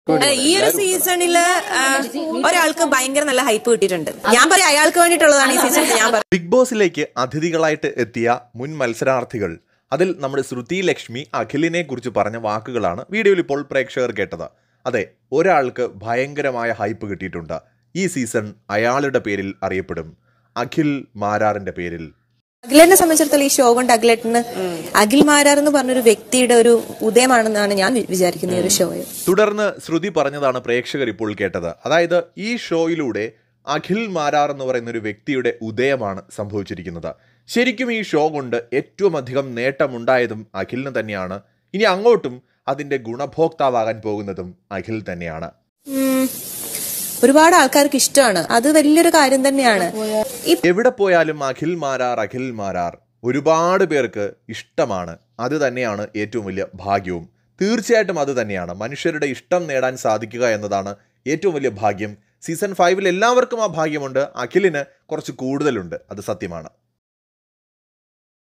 ഈ ഒരു സീസണില് ഒരാൾക്ക് ഭയങ്കര നല്ല ഹൈപ്പ് കിട്ടിയിട്ടുണ്ട് ഞാൻ പറയാം അയാൾക്ക് വേണ്ടിയിട്ടുള്ളതാണ് ഈ സീസൺ ഞാൻ പറയാം ബിഗ് ബോസിലേക്ക് അതിഥികളായിട്ട് എത്തിയ മുൻ മത്സരാർത്ഥികൾ അതിൽ നമ്മുടെ ശ്രുതി ലക്ഷ്മി അഖിലിനെ കുറിച്ച് പറഞ്ഞ വാക്കുകളാണ് വീഡിയോയിൽ ഇപ്പോൾ പ്രേക്ഷകർ കേട്ടത് അതെ ഒരാൾക്ക് ഭയങ്കരമായ ഹൈപ്പ് കിട്ടിയിട്ടുണ്ട് ഈ സീസൺ അയാളുടെ പേരിൽ അറിയപ്പെടും അഖിൽ മാരാറിന്റെ പേരിൽ അഖിലേട്ടിനെ സംബന്ധിച്ചിടത്തോളം ഈ ഷോ കൊണ്ട് അഖിലേട്ടിന് അഖിൽ മാരാർ എന്ന് പറഞ്ഞൊരു വ്യക്തിയുടെ ഒരു ഉദയമാണെന്നാണ് ഞാൻ വി- വിചാരിക്കുന്നത് ഈ ഒരു ഷോയിൽ തുടർന്ന് ശ്രുതി പറഞ്ഞതാണ് പ്രേക്ഷകർ ഇപ്പോൾ കേട്ടത് അതായത് ഈ ഷോയിലൂടെ അഖിൽ മാരാർ എന്ന് പറയുന്ന ഒരു വ്യക്തിയുടെ ഉദയമാണ് സംഭവിച്ചിരിക്കുന്നത് ശരിക്കും ഈ ഷോ കൊണ്ട് ഏറ്റവും അധികം നേട്ടമുണ്ടായതും അഖിലിന് തന്നെയാണ് ഇനി അങ്ങോട്ടും അതിന്റെ ഗുണഭോക്താവാകാൻ പോകുന്നതും അഖിൽ തന്നെയാണ് ഉം, ഒരുപാട് ആൾക്കാർക്ക് ഇഷ്ടമാണ് അത് വലിയൊരു കാര്യം തന്നെയാണ് ഈ എവിടെ പോയാലും അഖിൽ മാരാർ അഖിൽ മാരാർ ഒരുപാട് പേർക്ക് ഇഷ്ടമാണ് അത് തന്നെയാണ് ഏറ്റവും വലിയ ഭാഗ്യവും തീർച്ചയായിട്ടും അത് തന്നെയാണ് മനുഷ്യരുടെ ഇഷ്ടം നേടാൻ സാധിക്കുക എന്നതാണ് ഏറ്റവും വലിയ ഭാഗ്യം സീസൺ ഫൈവിൽ എല്ലാവർക്കും ആ ഭാഗ്യമുണ്ട് അഖിലിന് കുറച്ച് കൂടുതലുണ്ട് അത് സത്യമാണ്